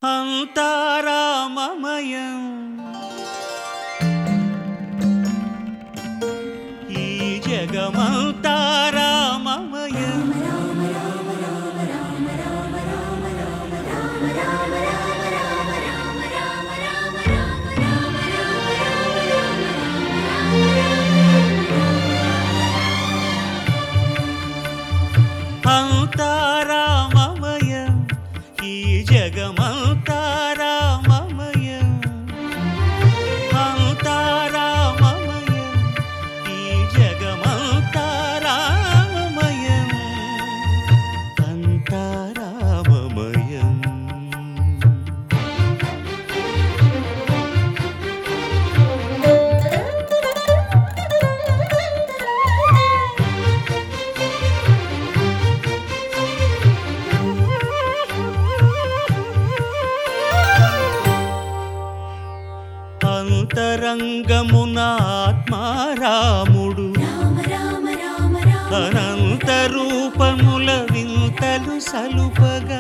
అంతారామమయం ఈ జగమంతారామమయం అంతారామమయం ఈ జగమంతారామమయం అంతారామమయం ఈ జగమంతారామమయం అంతారామమయం అంతరంగమున ఆత్మారాముడు అనంత రూపముల వింతలు సలుపగా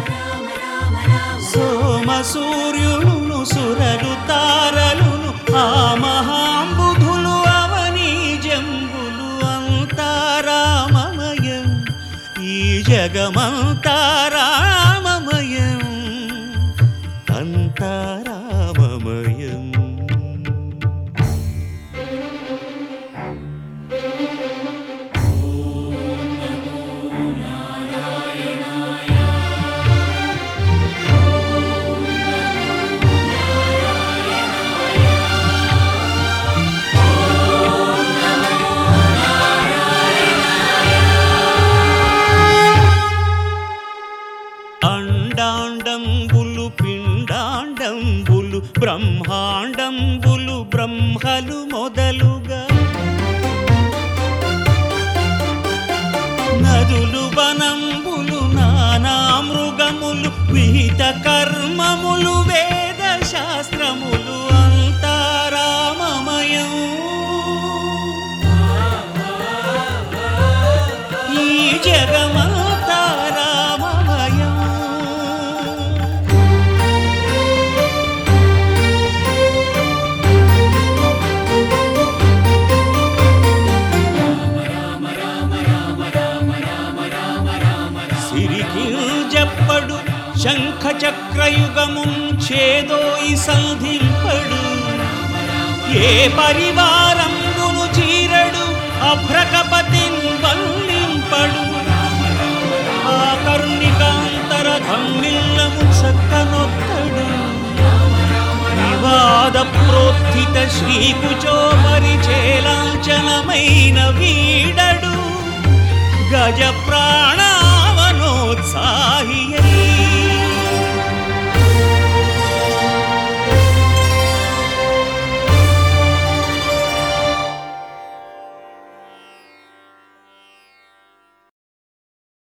సోమ సూర్యులను సురలు తారలును ఆ మహాంబుధులు అవని జంబులు అంతారామమయం ఈ జగమంతారామమయం అంతారామమయం అండాండంబులు పిండాండంబులు బ్రహ్మాండంబులు బ్రహ్మలు మొదలుగా నదులు వనంబులు నానా మృగములు విహిత కర్మములు వేద శాస్త్రములు అంతారామమయం ఈ జగమంతారామమయం సిరికి చెప్పడు శంఖ చక్రయుగముంచేదోయి సంధింపడు ఏ పరివారంబును చీరడు అభ్రకపతిన్ వల్లింపడు ఆ కర్ణికాంతర ధమ్మిల్లము చక్కనొత్తడు వివాద ప్రోత్థిత శ్రీకుచో పరిచేలాంచనమైన వీడడు గజ ప్రాణావనోత్సాహియ